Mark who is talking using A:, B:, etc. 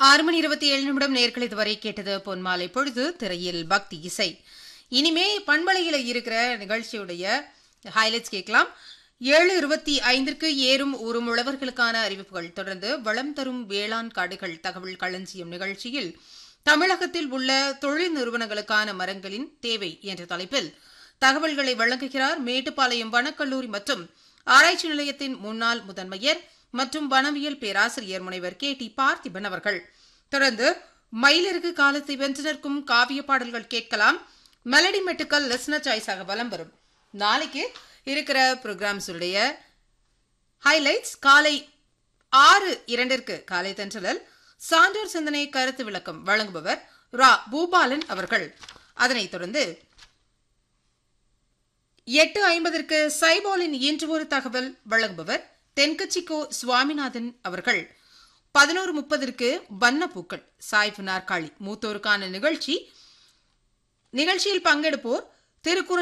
A: ஆறு மணி இருபத்தி ஏழு நிமிடம் நேர்கள் இதுவரை கேட்டது பொன்மாலை பொழுது திரையில் பக்தி இசை இனிமே பண்பலையில் இருக்கிற நிகழ்ச்சியுடைய ஹைலைட்ஸ் கேட்கலாம் ஏழு இருபத்தி ஐந்திற்கு ஏறும் ஊறும் உழவர்களுக்கான அறிவிப்புகள் தொடர்ந்து வளம் தரும் வேளாண் காடுகள் தகவல் களஞ்சியம் நிகழ்ச்சியில் தமிழகத்தில் உள்ள தொழில் நிறுவனங்களுக்கான மரங்களின் தேவை என்ற தலைப்பில் தகவல்களை வழங்குகிறார் மேட்டுப்பாளையம் வனக்கல்லூரி மற்றும் ஆராய்ச்சி நிலையத்தின் முன்னாள் முதன்மையர் மற்றும் வனவியல் பேராசிரியர் முனைவர் கே டி பார்த்திபன் அவர்கள் தொடர்ந்து மயிலிறகு காலத்தை வென்று நிற்கும் காவிய பாடல்கள் கேட்கலாம் மெலடி மெட்டுக்கள் லிஸ்னர் சாய்ஸாக வலம் வரும் நாளைக்கு இருக்கிற ப்ரோக்ராம்ஸ் உடைய ஹைலைட்ஸ் காலை ஆறு இரண்டிற்கு காலை தென்றலில் சான்றோர் சிந்தனை கருத்து விளக்கம் வழங்குபவர் ரா பூபாலன் அவர்கள் அதனைத் தொடர்ந்து எட்டு ஐம்பதற்கு சைபாலின் இன்று ஒரு தகவல் வழங்குபவர் தென்கட்சிக்கோ சுவாமிநாதன் அவர்கள் பதினோரு முப்பதற்கு வண்ணப்பூக்கள் சாய்வு நாற்காலி மூத்தோருக்கான நிகழ்ச்சி நிகழ்ச்சியில் பங்கெடுப்போர் திருக்குறள்